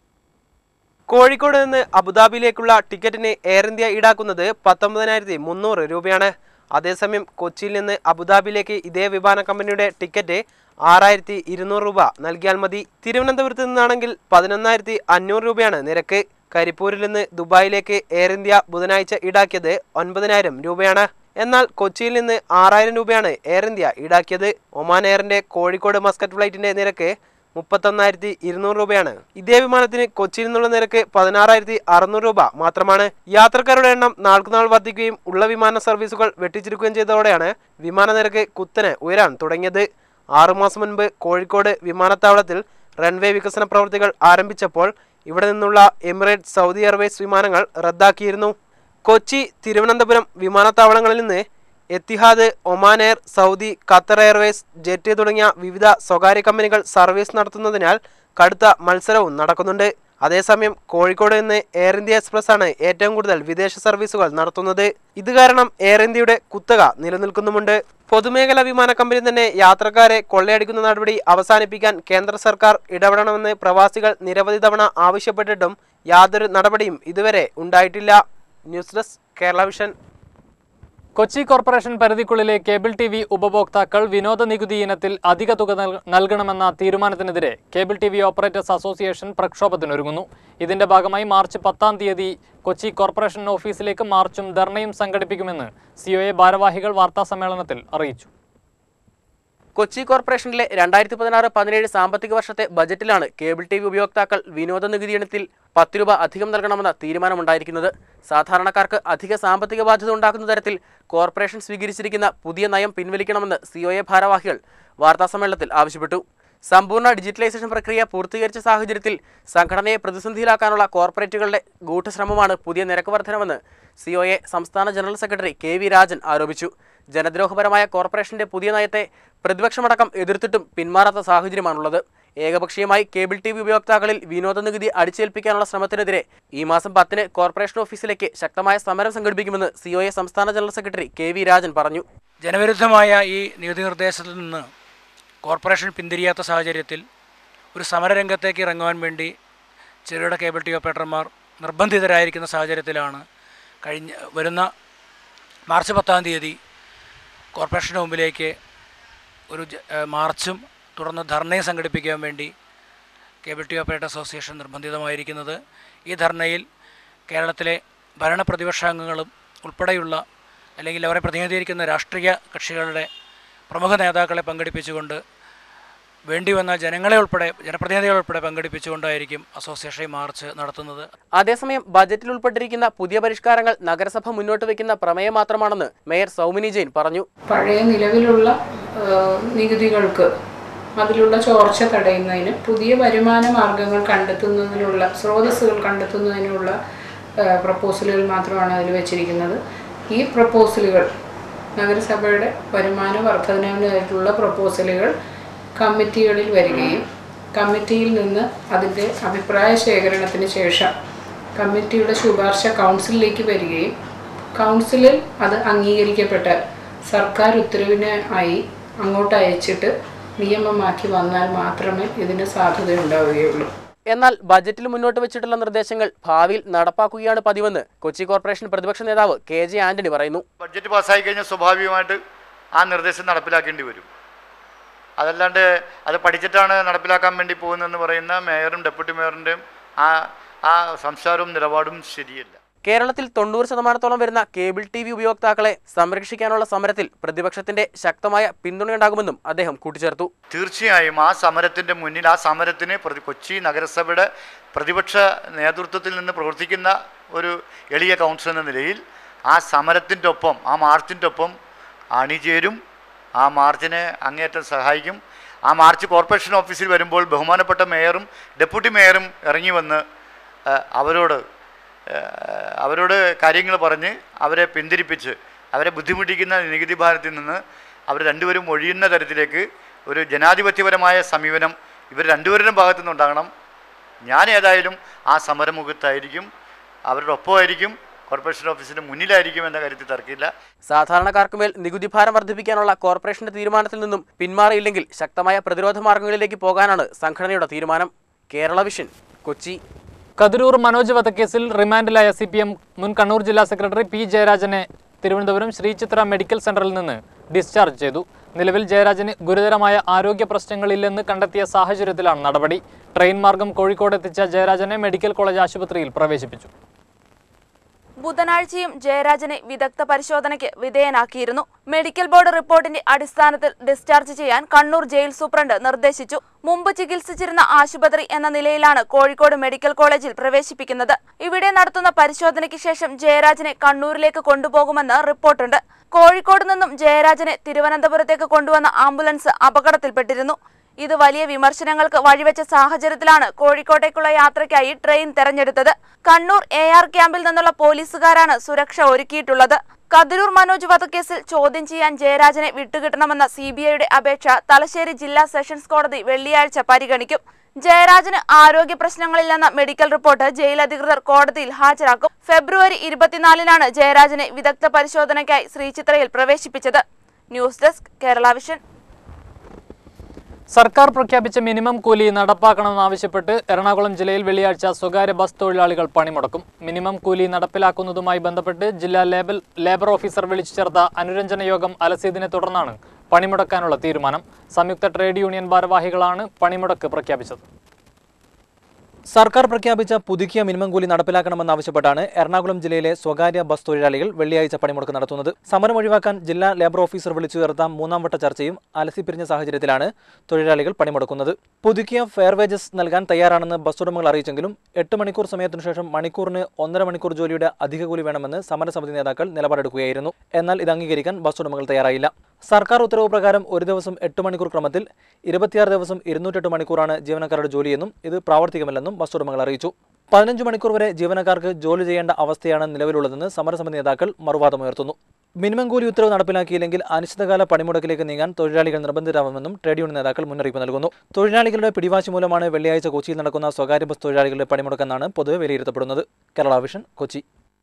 കോഴിക്കോട് നിന്ന് അബുദാബിയിലേക്കുള്ള ടിക്കറ്റിന് എയർ ഇന്ത്യ ഈടാക്കുന്നത് പത്തൊമ്പതിനായിരത്തി മുന്നൂറ് രൂപയാണ് അതേസമയം കൊച്ചിയിൽ നിന്ന് അബുദാബിയിലേക്ക് ഇതേ വിമാന കമ്പനിയുടെ ടിക്കറ്റ് ആറായിരത്തി ഇരുന്നൂറ് രൂപ നൽകിയാൽ മതി തിരുവനന്തപുരത്ത് നിന്നാണെങ്കിൽ പതിനൊന്നായിരത്തി അഞ്ഞൂറ് രൂപയാണ് നിരക്ക് കരിപ്പൂരിൽ നിന്ന് ദുബായിലേക്ക് എയർ ഇന്ത്യ ബുധനാഴ്ച ഈടാക്കിയത് ഒൻപതിനായിരം രൂപയാണ് എന്നാൽ കൊച്ചിയിൽ നിന്ന് ആറായിരം രൂപയാണ് എയർ ഇന്ത്യ ഈടാക്കിയത് ഒമാൻ എയറിന്റെ കോഴിക്കോട് മസ്കറ്റ് ഫ്ലൈറ്റിന്റെ നിരക്ക് മുപ്പത്തൊന്നായിരത്തി ഇരുന്നൂറ് രൂപയാണ് ഇതേ വിമാനത്തിന് കൊച്ചിയിൽ നിന്നുള്ള നിരക്ക് പതിനാറായിരത്തി അറുന്നൂറ് രൂപ മാത്രമാണ് യാത്രക്കാരുടെ എണ്ണം നാൾക്കുനാൾ വർദ്ധിക്കുകയും ഉള്ള വിമാന സർവീസുകൾ വെട്ടിച്ചുരുക്കുകയും ചെയ്തതോടെയാണ് വിമാന നിരക്ക് കുത്തനെ ഉയരാൻ തുടങ്ങിയത് ആറുമാസം മുൻപ് കോഴിക്കോട് വിമാനത്താവളത്തിൽ റൺവേ വികസന പ്രവൃത്തികൾ ആരംഭിച്ചപ്പോൾ ഇവിടെ നിന്നുള്ള എമിറേറ്റ് സൗദി എയർവേസ് വിമാനങ്ങൾ റദ്ദാക്കിയിരുന്നു കൊച്ചി തിരുവനന്തപുരം വിമാനത്താവളങ്ങളിൽ നിന്ന് Etihad Oman air Saudi Qatar airways jet തുടങ്ങിയ വിവിധ സ്വകാര്യ കമ്പനികൾ സർവീസ് നടത്തുന്നതിനാൽ കടുത്ത മത്സരവും നടക്കുന്നുണ്ട് അതേസമയം കോഴിക്കോട് നിന്ന് എയർ ഇന്ത്യ എക്സ്പ്രസ് ആണ് ഏറ്റവും കൂടുതൽ വിദേശ സർവീസുകൾ നടത്തുന്നത് ഇത് കാരണം എയർ ഇന്ത്യയുടെ കുത്തക നിലനിൽക്കുന്നുമുണ്ട് പൊതുമേഖലാ വിമാന കമ്പനി തന്നെ യാത്രക്കാരെ കൊള്ളയടിക്കുന്ന നടപടി അവസാനിപ്പിക്കാൻ കേന്ദ്ര സർക്കാർ ഇടപെടണമെന്ന് പ്രവാസികൾ നിരവധി തവണ ആവശ്യപ്പെട്ടിട്ടും യാതൊരു നടപടിയും ഇതുവരെ ഉണ്ടായിട്ടില്ല news desk Kerala vision Kochi corporation പരിധിക്കുള്ളിലെ കേബിൾ ടി വി ഉപഭോക്താക്കൾ വിനോദ നികുതി ഇനത്തിൽ അധിക തുക നൽ- നൽകണമെന്ന തീരുമാനത്തിനെതിരെ cable T V operators association പ്രക്ഷോഭത്തിനൊരുങ്ങുന്നു ഇതിന്റെ ഭാഗമായി മാർച്ച് പത്താം തീയതി കൊച്ചി കോർപ്പറേഷൻ ഓഫീസിലേക്ക് മാർച്ചും ധർണയും സംഘടിപ്പിക്കുമെന്ന് സിഒഎ ഭാരവാഹികൾ വാർത്താസമ്മേളനത്തിൽ അറിയിച്ചു കൊച്ചി കോർപ്പറേഷനിലെ രണ്ടായിരത്തി പതിനാറ് പതിനേഴ് സാമ്പത്തിക വർഷത്തെ ബജറ്റിലാണ് കേബിൾ ടി വി ഉപയോക്താക്കൾ വിനോദ നികുതി ഇനത്തിൽ പത്ത് രൂപ അധികം നൽകണമെന്ന തീരുമാനമുണ്ടായിരിക്കുന്നത് സാധാരണക്കാർക്ക് അധിക സാമ്പത്തിക ബാധ്യത ഉണ്ടാക്കുന്ന തരത്തിൽ കോർപ്പറേഷൻ സ്വീകരിച്ചിരിക്കുന്ന പുതിയ നയം പിൻവലിക്കണമെന്ന് സിഒഎ ഭാരവാഹികൾ വാർത്താസമ്മേളനത്തിൽ ആവശ്യപ്പെട്ടു സമ്പൂർണ്ണ ഡിജിറ്റലൈസേഷൻ പ്രക്രിയ പൂർത്തീകരിച്ച സാഹചര്യത്തിൽ സംഘടനയെ പ്രതിസന്ധിയിലാക്കാനുള്ള കോർപ്പറേറ്റുകളുടെ ഗൂഢശ്രമമാണ് പുതിയ നിരക്ക് വർധനമെന്ന് സിഒഎ സംസ്ഥാന general secretary K V Rajan ആരോപിച്ചു ജനദ്രോഹപരമായ കോർപ്പറേഷന്റെ പുതിയ നയത്തെ പ്രതിപക്ഷമടക്കം എതിർത്തിട്ടും പിന്മാറാത്ത സാഹചര്യമാണുള്ളത് ഏകപക്ഷീയമായി കേബിൾ ടി വി ഉപയോക്താക്കളിൽ വിനോദ നികുതി അടിച്ചേൽപ്പിക്കാനുള്ള ശ്രമത്തിനെതിരെ ഈ മാസം പത്തിന് കോർപ്പറേഷൻ ഓഫീസിലേക്ക് ശക്തമായ സമരം സംഘടിപ്പിക്കുമെന്ന് സി ഒ എ സംസ്ഥാന general secretary K V Rajan പറഞ്ഞു ജനവിരുദ്ധമായ ഈ നികുതി നിർദ്ദേശത്തിൽ നിന്ന് കോർപ്പറേഷൻ പിന്തിരിയാത്ത സാഹചര്യത്തിൽ ഒരു സമരരംഗത്തേക്ക് ഇറങ്ങുവാൻ വേണ്ടി ചെറുകിട കേബിൾ ടി ഓപ്പറേറ്റർമാർ നിർബന്ധിതരായിരിക്കുന്ന സാഹചര്യത്തിലാണ് കഴിഞ്ഞ വരുന്ന മാർച്ച് പത്താം തീയതി കോർപ്പറേഷൻ്റെ മുമ്പിലേക്ക് ഒരു ജ- ഏഹ് മാർച്ചും തുടർന്ന് ധർണയും സംഘടിപ്പിക്കാൻ വേണ്ടി കേബിൾ ടി ഓപ്പറേറ്റർ അസോസിയേഷൻ നിർബന്ധിതമായിരിക്കുന്നത് ഈ ധർണയിൽ കേരളത്തിലെ ഭരണ പ്രതിപക്ഷാംഗങ്ങളും ഉൾപ്പെടെയുള്ള അല്ലെങ്കിൽ അവരെ പ്രതിനിധീകരിക്കുന്ന രാഷ്ട്രീയ കക്ഷികളുടെ പ്രമുഖ നേതാക്കളെ പങ്കെടുപ്പിച്ചുകൊണ്ട് വേണ്ടി വന്ന ജനങ്ങളെ ഉൾപ്പെടെ ജനപ്രതിനിധികളെ ഉൾപ്പെടെ പങ്കെടുപ്പിച്ചുകൊണ്ടായിരിക്കും അസോസിയേഷൻ ഈ മാർച്ച് നടത്തുന്നത് അതേസമയം ബജറ്റിൽ ഉൾപ്പെട്ടിരിക്കുന്ന പുതിയ പരിഷ്കാരങ്ങൾ നഗരസഭ മുന്നോട്ട് വയ്ക്കുന്ന പ്രമേയം മാത്രമാണെന്ന് മേയർ സൗമിനി ജെയിൻ പറഞ്ഞു പഴയ നിലവിലുള്ള ആ, നികുതികൾക്ക് അതിലുള്ള ചോർച്ച തടയുന്നതിന് പുതിയ വരുമാന മാർഗങ്ങൾ കണ്ടെത്തുന്നതിനുള്ള സ്രോതസ്സുകൾ കണ്ടെത്തുന്നതിനുള്ള ആ, പ്രപ്പോസലുകൾ മാത്രമാണ് അതിൽ വെച്ചിരിക്കുന്നത് ഈ പ്രപ്പോസലുകൾ നഗരസഭയുടെ വരുമാന വർധനവിനായിട്ടുള്ള പ്രപ്പോസലുകൾ കമ്മിറ്റികളിൽ വരികയും കമ്മിറ്റിയിൽ നിന്ന് അതിൻ്റെ അഭിപ്രായ ശേഖരണത്തിന് ശേഷം കമ്മിറ്റിയുടെ ശുപാർശ കൗൺസിലിലേക്ക് വരികയും കൗൺസിലിൽ അത് അംഗീകരിക്കപ്പെട്ടാൽ സർക്കാർ ഉത്തരവിന് ആയി അങ്ങോട്ട് അയച്ചിട്ട് നിയമമാക്കി വന്നാൽ മാത്രമേ ഇതിന് സാധ്യതയുണ്ടാവുകയുള്ളൂ എന്നാൽ ബജറ്റിൽ മുന്നോട്ട് വെച്ചിട്ടുള്ള നിർദ്ദേശങ്ങൾ ഭാവിയിൽ നടപ്പാക്കുകയാണ് പതിവെന്ന് കൊച്ചി കോർപ്പറേഷൻ പ്രതിപക്ഷ നേതാവ് കെ ജെ ആന്റണി പറയുന്നു ബഡ്ജറ്റ് പാസ്സായി കഴിഞ്ഞാൽ സ്വാഭാവികമായിട്ട് ആ നിർദ്ദേശം നടപ്പിലാക്കേണ്ടി വരും അതല്ലാണ്ട് അത് പഠിച്ചിട്ടാണ് നടപ്പിലാക്കാൻ വേണ്ടി പോകുന്നതെന്ന് പറയുന്ന മേയറും ഡെപ്യൂട്ടി മേയറിൻ്റെയും ആ ആ സംസാരവും നിലപാടും ശരിയല്ല കേരളത്തിൽ തൊണ്ണൂറ് ശതമാനത്തോളം വരുന്ന കേബിൾ ടി വി ഉപയോക്താക്കളെ സംരക്ഷിക്കാനുള്ള സമരത്തിൽ പ്രതിപക്ഷത്തിന്റെ ശക്തമായ പിന്തുണയുണ്ടാകുമെന്നും അദ്ദേഹം കൂട്ടിച്ചേർത്തു തീർച്ചയായും ആ സമരത്തിൻ്റെ മുന്നിൽ ആ സമരത്തിന് പ്രതി കൊച്ചി നഗരസഭയുടെ പ്രതിപക്ഷ നേതൃത്വത്തിൽ നിന്ന് പ്രവർത്തിക്കുന്ന ഒരു എളിയ കൗൺസിൽ എന്ന നിലയിൽ ആ സമരത്തിൻ്റെ ഒപ്പം ആ മാർച്ചിൻ്റെ ഒപ്പം അണിചേരും ആ മാർച്ചിനെ അങ്ങേയറ്റം സഹായിക്കും ആ മാർച്ച് കോർപ്പറേഷൻ ഓഫീസിൽ വരുമ്പോൾ ബഹുമാനപ്പെട്ട മേയറും ഡെപ്യൂട്ടി മേയറും ഇറങ്ങി വന്ന് ആ, അവരോട് ആ, അവരോട് കാര്യങ്ങൾ പറഞ്ഞ് അവരെ പിന്തിരിപ്പിച്ച് അവരെ ബുദ്ധിമുട്ടിക്കുന്ന നികുതി ഭാരത്തിൽ നിന്ന് അവർ രണ്ടുപേരും ഒഴിയുന്ന തരത്തിലേക്ക് ഒരു ജനാധിപത്യപരമായ സമീപനം ഇവർ രണ്ടുപേരുടെയും ഭാഗത്തു നിന്നുണ്ടാകണം ഞാൻ ഏതായാലും ആ സമരമുഖത്തായിരിക്കും അവരുടെ ഒപ്പമായിരിക്കും കോർപ്പറേഷൻ ഓഫീസിൻ്റെ മുന്നിലായിരിക്കും എന്ന കാര്യത്തിൽ തർക്കമില്ല സാധാരണക്കാർക്കുമേൽ നികുതി ഭാരം വർദ്ധിപ്പിക്കാനുള്ള കോർപ്പറേഷന്റെ തീരുമാനത്തിൽ നിന്നും പിന്മാറിയില്ലെങ്കിൽ ശക്തമായ പ്രതിരോധ മാർഗങ്ങളിലേക്ക് പോകാനാണ് സംഘടനയുടെ തീരുമാനം കേരള വിഷൻ കൊച്ചി കതിരൂർ മനോജ് വധക്കേസിൽ റിമാൻഡിലായ സി പി എം മുൻ കണ്ണൂർ ജില്ലാ സെക്രട്ടറി പി ജയരാജനെ തിരുവനന്തപുരം ശ്രീചിത്ര മെഡിക്കൽ സെന്ററിൽ നിന്ന് ഡിസ്ചാർജ് ചെയ്തു നിലവിൽ ജയരാജന് ഗുരുതരമായ ആരോഗ്യ പ്രശ്നങ്ങളില്ലെന്ന് കണ്ടെത്തിയ സാഹചര്യത്തിലാണ് നടപടി ട്രെയിൻ മാർഗം കോഴിക്കോട് എത്തിച്ച ജയരാജനെ മെഡിക്കൽ കോളേജ് ആശുപത്രിയിൽ പ്രവേശിപ്പിച്ചു ബുധനാഴ്ചയും ജയരാജനെ വിദഗ്ധ പരിശോധനയ്ക്ക് വിധേയനാക്കിയിരുന്നു മെഡിക്കൽ ബോർഡ് റിപ്പോർട്ടിന്റെ അടിസ്ഥാനത്തിൽ ഡിസ്ചാർജ് ചെയ്യാൻ കണ്ണൂർ ജയിൽ സൂപ്രണ്ട് നിർദ്ദേശിച്ചു മുമ്പ് ചികിത്സിച്ചിരുന്ന ആശുപത്രി എന്ന നിലയിലാണ് കോഴിക്കോട് മെഡിക്കൽ കോളേജിൽ പ്രവേശിപ്പിക്കുന്നത് ഇവിടെ നടത്തുന്ന പരിശോധനയ്ക്ക് ശേഷം ജയരാജനെ കണ്ണൂരിലേക്ക് കൊണ്ടുപോകുമെന്ന് റിപ്പോർട്ടുണ്ട് കോഴിക്കോട് നിന്നും ജയരാജനെ തിരുവനന്തപുരത്തേക്ക് കൊണ്ടുവന്ന ആംബുലൻസ് അപകടത്തിൽപ്പെട്ടിരുന്നു ഇത് വലിയ വിമർശനങ്ങൾക്ക് വഴിവെച്ച സാഹചര്യത്തിലാണ് കോഴിക്കോട്ടേക്കുള്ള യാത്രയ്ക്കായി ട്രെയിൻ തെരഞ്ഞെടുത്തത് കണ്ണൂർ എ ആർ ക്യാമ്പിൽ നിന്നുള്ള പോലീസുകാരാണ് സുരക്ഷ ഒരുക്കിയിട്ടുള്ളത് കതിരൂർ മനോജ് വധക്കേസിൽ ചോദ്യം ചെയ്യാൻ ജയരാജനെ വിട്ടുകിട്ടണമെന്ന സി ബി ഐയുടെ അപേക്ഷ തലശ്ശേരി ജില്ലാ സെഷൻസ് കോടതി വെള്ളിയാഴ്ച പരിഗണിക്കും ജയരാജന് ആരോഗ്യ പ്രശ്നങ്ങളില്ലെന്ന മെഡിക്കൽ റിപ്പോർട്ട് ജയിൽ അധികൃതർ കോടതിയിൽ ഹാജരാക്കും ഫെബ്രുവരി ഇരുപത്തിനാലിനാണ് ജയരാജനെ വിദഗ്ധ പരിശോധനയ്ക്കായി ശ്രീചിത്രയിൽ പ്രവേശിപ്പിച്ചത് ന്യൂസ് ഡെസ്ക് കേരള വിഷൻ സർക്കാർ പ്രഖ്യാപിച്ച മിനിമം കൂലി നടപ്പാക്കണമെന്നാവശ്യപ്പെട്ട് എറണാകുളം ജില്ലയിൽ വെള്ളിയാഴ്ച സ്വകാര്യ ബസ് തൊഴിലാളികൾ പണിമുടക്കും മിനിമം കൂലി നടപ്പിലാക്കുന്നതുമായി ബന്ധപ്പെട്ട് ജില്ലാ ലേബൽ ലേബർ ഓഫീസർ വിളിച്ചു ചേർത്ത അനുരഞ്ജന യോഗം അലസിയതിനെ തുടർന്നാണ് പണിമുടക്കാനുള്ള തീരുമാനം സംയുക്ത ട്രേഡ് യൂണിയൻ ഭാരവാഹികളാണ് പണിമുടക്ക് പ്രഖ്യാപിച്ചത് സർക്കാർ പ്രഖ്യാപിച്ച പുതുക്കിയ മിനിമം കൂലി നടപ്പിലാക്കണമെന്നാവശ്യപ്പെട്ടാണ് എറണാകുളം ജില്ലയിലെ സ്വകാര്യ ബസ് തൊഴിലാളികൾ വെള്ളിയാഴ്ച പണിമുടക്ക് നടത്തുന്നത് സമരം ഒഴിവാക്കാൻ ജില്ലാ ലേബർ ഓഫീസർ വിളിച്ചു ചേർത്ത മൂന്നാം വട്ട ചർച്ചയും അലസിപ്പിരിഞ്ഞ സാഹചര്യത്തിലാണ് തൊഴിലാളികൾ പണിമുടക്കുന്നത് പുതുക്കിയ ഫെയർ വേജസ് നൽകാൻ തയ്യാറാണെന്ന് ബസ് ഉടമകൾ അറിയിച്ചെങ്കിലും എട്ട് മണിക്കൂർ സമയത്തിനു ശേഷം മണിക്കൂറിന് ഒന്നര മണിക്കൂർ ജോലിയുടെ അധിക കൂലി വേണമെന്ന് സമരസമിതി നേതാക്കൾ നിലപാടെടുക്കുകയായിരുന്നു എന്നാൽ ഇത് അംഗീകരിക്കാൻ ബസ് ഉടമകൾ തയ്യാറായില്ല സർക്കാർ ഉത്തരവ് പ്രകാരം ഒരു ദിവസം എട്ട് മണിക്കൂർ ക്രമത്തിൽ ഇരുപത്തിയാറ് ദിവസം ഇരുന്നൂറ്റെട്ട് മണിക്കൂറാണ് ജീവനക്കാരുടെ ജോലിയെന്നും ഇത് പ്രാവർത്തികമല്ലെന്നും ബസ് ഉടമകൾ അറിയിച്ചു പതിനഞ്ച് മണിക്കൂർ വരെ ജീവനക്കാർക്ക് ജോലി ചെയ്യേണ്ട അവസ്ഥയാണ് നിലവിലുള്ളതെന്ന് സമരസമിതി നേതാക്കൾ മറുവാദമുയർത്തുന്നു മിനിമം കൂലി ഉത്തരവ് നടപ്പിലാക്കിയില്ലെങ്കിൽ അനിശ്ചിതകാല പണിമുടക്കിലേക്ക് നീങ്ങാൻ തൊഴിലാളികൾ നിർബന്ധിതരാവുമെന്നും ട്രേഡ് യൂണിയൻ നേതാക്കൾ മുന്നറിയിപ്പ് നൽകുന്നു തൊഴിലാളികളുടെ പിടിവാശി മൂലമാണ് വെള്ളിയാഴ്ച കൊച്ചിയിൽ നടക്കുന്ന സ്വകാര്യ ബസ് തൊഴിലാളികളുടെ പണിമുടക്കെന്നാണ് പൊതുവെ വിലയിരുത്തപ്പെടുന്നത് കേരള വിഷൻ കൊച്ചി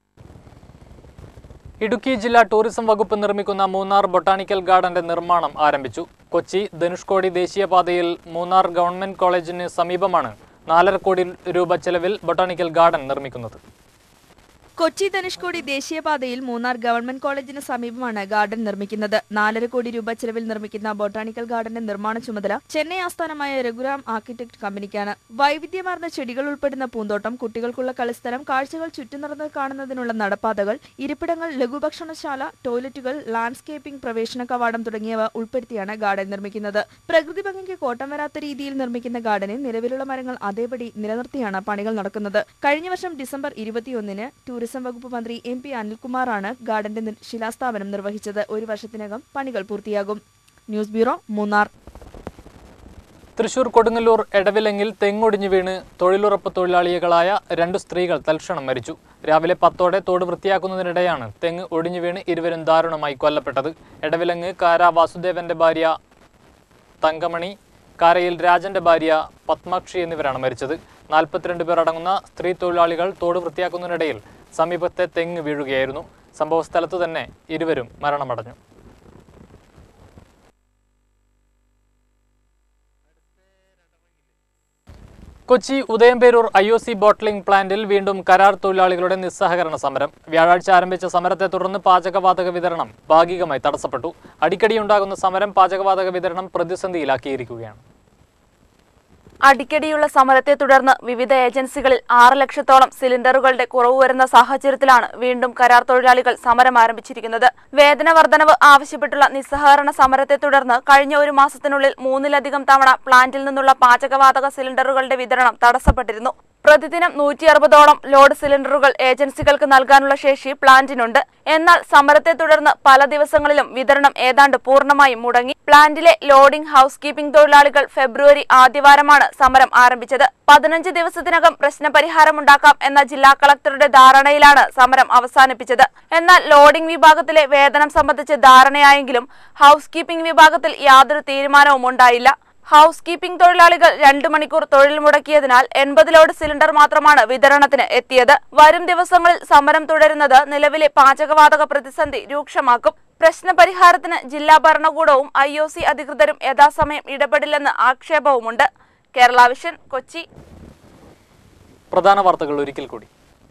ഇടുക്കി ജില്ലാ ടൂറിസം വകുപ്പ് നിർമ്മിക്കുന്ന മൂന്നാർ ബൊട്ടാണിക്കൽ ഗാർഡന്റെ നിർമ്മാണം ആരംഭിച്ചു കൊച്ചി ധനുഷ്കോടി ദേശീയപാതയിൽ മൂന്നാർ ഗവൺമെന്റ് കോളേജിന് സമീപമാണ് നാലര കോടി രൂപ ചെലവിൽ ബൊട്ടാണിക്കൽ ഗാർഡൻ നിർമ്മിക്കുന്നത് കൊച്ചി ധനുഷ്കോടി ദേശീയപാതയിൽ മൂന്നാർ ഗവൺമെന്റ് കോളേജിന് സമീപമാണ് ഗാർഡൻ നിർമ്മിക്കുന്നത് നാലര കോടി രൂപ ചെലവിൽ നിർമ്മിക്കുന്ന ബൊട്ടാണിക്കൽ ഗാർഡന്റെ നിർമ്മാണ ചുമതല ചെന്നൈ ആസ്ഥാനമായ രഘുറാം ആർക്കിടെക്ട് കമ്പനിക്കാണ് വൈവിധ്യമാർന്ന ചെടികൾ ഉൾപ്പെടുന്ന പൂന്തോട്ടം കുട്ടികൾക്കുള്ള കളിസ്ഥലം കാഴ്ചകൾ ചുറ്റുനിറന്ന് കാണുന്നതിനുള്ള നടപ്പാതകൾ ഇരിപ്പിടങ്ങൾ ലഘുഭക്ഷണശാല ടോയ്ലറ്റുകൾ ലാൻഡ്സ്കേപ്പിംഗ് പ്രവേശന കവാടം തുടങ്ങിയവ ഉൾപ്പെടുത്തിയാണ് ഗാർഡൻ നിർമ്മിക്കുന്നത് പ്രകൃതി ഭംഗിക്ക് കോട്ടം വരാത്ത രീതിയിൽ നിർമ്മിക്കുന്ന ഗാർഡനിൽ നിലവിലുള്ള മരങ്ങൾ അതേപടി നിലനിർത്തിയാണ് പണികൾ നടക്കുന്നത് കഴിഞ്ഞ വർഷം ഡിസംബർ ഇരുപത്തിയൊന്നിന് ടൂറിസം വകുപ്പ് മന്ത്രി എം പി അനിൽകുമാറാണ് ഗാർഡന്റെ നിർ- ശിലാസ്ഥാപനം നിർവഹിച്ചത് ഒരു വർഷത്തിനകം പണികൾ പൂർത്തിയാകും ന്യൂസ് ബ്യൂറോ മൂന്നാർ തൃശൂർ കൊടുങ്ങല്ലൂർ എടവിലങ്ങിൽ തെങ്ങൊടിഞ്ഞു വീണ് തൊഴിലുറപ്പ് തൊഴിലാളികളായ രണ്ടു സ്ത്രീകൾ തൽക്ഷണം മരിച്ചു രാവിലെ പത്തോടെ തോട് വൃത്തിയാക്കുന്നതിനിടെയാണ് തെങ്ങ് ഒടിഞ്ഞു വീണ് ഇരുവരും ദാരുണമായി കൊല്ലപ്പെട്ടത് എടവിലങ്ങ് കാര വാസുദേവന്റെ ഭാര്യ തങ്കമണി കാരയിൽ രാജന്റെ ഭാര്യ പത്മാക്ഷി എന്നിവരാണ് മരിച്ചത് നാൽപ്പത്തിരണ്ട് പേർ അടങ്ങുന്ന സ്ത്രീ തൊഴിലാളികൾ തോട് വൃത്തിയാക്കുന്നതിനിടയിൽ സമീപത്തെ തെങ്ങ് വീഴുകയായിരുന്നു സംഭവസ്ഥലത്ത് തന്നെ ഇരുവരും മരണമടഞ്ഞു Kochi Udayamperoor I O C bottling പ്ലാന്റിൽ വീണ്ടും കരാർ തൊഴിലാളികളുടെ നിസ്സഹകരണ സമരം വ്യാഴാഴ്ച ആരംഭിച്ച സമരത്തെ തുടർന്ന് പാചകവാതക വിതരണം ഭാഗികമായി തടസ്സപ്പെട്ടു അടിക്കടിയുണ്ടാകുന്ന സമരം പാചകവാതക വിതരണം പ്രതിസന്ധിയിലാക്കിയിരിക്കുകയാണ് അടിക്കടിയുള്ള സമരത്തെ തുടർന്ന് വിവിധ ഏജൻസികളിൽ ആറ് ലക്ഷത്തോളം സിലിണ്ടറുകളുടെ കുറവ് വരുന്ന സാഹചര്യത്തിലാണ് വീണ്ടും കരാർ തൊഴിലാളികൾ സമരം ആരംഭിച്ചിരിക്കുന്നത് വേതന വർധനവ് ആവശ്യപ്പെട്ടുള്ള നിസ്സഹകരണ സമരത്തെ തുടർന്ന് കഴിഞ്ഞ ഒരു മാസത്തിനുള്ളിൽ മൂന്നിലധികം തവണ പ്ലാന്റിൽ നിന്നുള്ള പാചകവാതക സിലിണ്ടറുകളുടെ വിതരണം തടസ്സപ്പെട്ടിരുന്നു പ്രതിദിനം നൂറ്റി അറുപതോളം ലോഡ് സിലിണ്ടറുകൾ ഏജൻസികൾക്ക് നൽകാനുള്ള ശേഷി പ്ലാന്റിനുണ്ട് എന്നാൽ സമരത്തെ തുടർന്ന് പല ദിവസങ്ങളിലും വിതരണം ഏതാണ്ട് പൂർണ്ണമായും മുടങ്ങി പ്ലാന്റിലെ ലോഡിംഗ് ഹൗസ് കീപ്പിംഗ് തൊഴിലാളികൾ ഫെബ്രുവരി ആദ്യവാരമാണ് സമരം ആരംഭിച്ചത് പതിനഞ്ച് ദിവസത്തിനകം പ്രശ്നപരിഹാരമുണ്ടാക്കാം എന്ന ജില്ലാ കളക്ടറുടെ ധാരണയിലാണ് സമരം അവസാനിപ്പിച്ചത് എന്നാൽ ലോഡിംഗ് വിഭാഗത്തിലെ വേതനം സംബന്ധിച്ച് ധാരണയായെങ്കിലും ഹൗസ് കീപ്പിംഗ് വിഭാഗത്തിൽ യാതൊരു തീരുമാനവും ഉണ്ടായില്ല ഹൗസ് കീപ്പിംഗ് തൊഴിലാളികൾ രണ്ടു മണിക്കൂർ തൊഴിൽ മുടക്കിയതിനാൽ എൺപത് ലോഡ് സിലിണ്ടർ മാത്രമാണ് വിതരണത്തിന് എത്തിയത് വരും ദിവസങ്ങളിൽ സമരം തുടരുന്നത് നിലവിലെ പാചകവാതക പ്രതിസന്ധി രൂക്ഷമാക്കും പ്രശ്നപരിഹാരത്തിന് ജില്ലാ ഭരണകൂടവും ഐ ഒ സി അധികൃതരും യഥാസമയം ഇടപെടില്ലെന്ന് ആക്ഷേപവുമുണ്ട് കേരള വിഷൻ കൊച്ചി പ്രധാന വാർത്തകൾ ഒരിക്കൽ കൂടി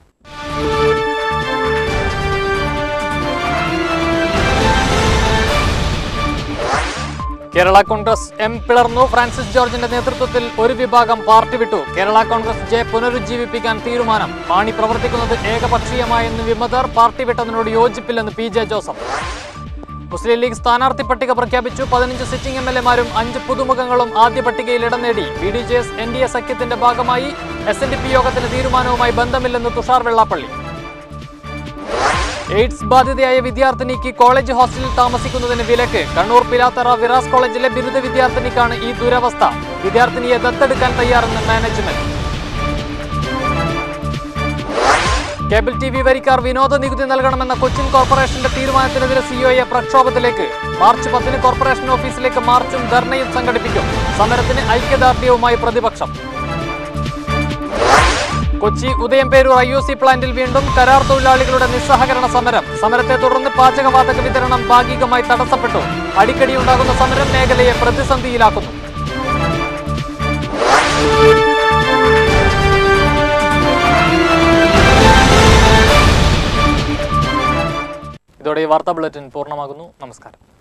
കേരള കോൺഗ്രസ് എം പിളർന്നു ഫ്രാൻസിസ് ജോർജിന്റെ നേതൃത്വത്തിൽ ഒരു വിഭാഗം പാർട്ടി വിട്ടു കേരള കോൺഗ്രസ് ജെ പുനരുജ്ജീവിപ്പിക്കാൻ തീരുമാനം മാണി പ്രവർത്തിക്കുന്നത് ഏകപക്ഷീയമായെന്ന് വിമതർ പാർട്ടി വിട്ടതിനോട് യോജിപ്പില്ലെന്ന് P J Joseph Muslim League സ്ഥാനാർത്ഥി പട്ടിക പ്രഖ്യാപിച്ചു പതിനഞ്ച് സിറ്റിംഗ് എം എൽ എമാരും അഞ്ച് പുതുമുഖങ്ങളും ആദ്യ പട്ടികയിൽ ഇടം നേടി B D J S N D A സഖ്യത്തിന്റെ ഭാഗമായി എസ് എൻ ഡി പി യോഗത്തിന് തീരുമാനവുമായി ബന്ധമില്ലെന്ന് തുഷാർ വെള്ളാപ്പള്ളി എയ്ഡ്സ് ബാധിതയായ വിദ്യാർത്ഥിനിക്ക് കോളേജ് ഹോസ്റ്റലിൽ താമസിക്കുന്നതിന് വിലക്ക് കണ്ണൂർ പിലാത്തറ വിറാസ് കോളേജിലെ ബിരുദ വിദ്യാർത്ഥിനിക്കാണ് ഈ ദുരവസ്ഥ വിദ്യാർത്ഥിനിയെ ദത്തെടുക്കാൻ തയ്യാറെന്ന് മാനേജ്മെന്റ് കേബിൾ ടി വി വരിക്കാർ വിനോദ നികുതി നൽകണമെന്ന കൊച്ചിൻ കോർപ്പറേഷന്റെ തീരുമാനത്തിനെതിരെ സിഒയെ പ്രക്ഷോഭത്തിലേക്ക് മാർച്ച് പത്തിന് കോർപ്പറേഷൻ ഓഫീസിലേക്ക് മാർച്ചും ധർണയും സംഘടിപ്പിക്കും സമരത്തിന് ഐക്യദാർഢ്യവുമായി പ്രതിപക്ഷം Kochi Udayamperoor I O C പ്ലാന്റിൽ വീണ്ടും കരാർ തൊഴിലാളികളുടെ നിസ്സഹകരണ സമരം സമരത്തെ തുടർന്ന് പാചകവാതക വിതരണം ഭാഗികമായി തടസ്സപ്പെട്ടു അടിക്കടി ഉണ്ടാകുന്ന സമരം മേഖലയെ പ്രതിസന്ധിയിലാക്കുന്നു ഇതോടെ ഈ വാർത്താ ബുള്ളറ്റിൻ പൂർണ്ണമാകുന്നു നമസ്കാരം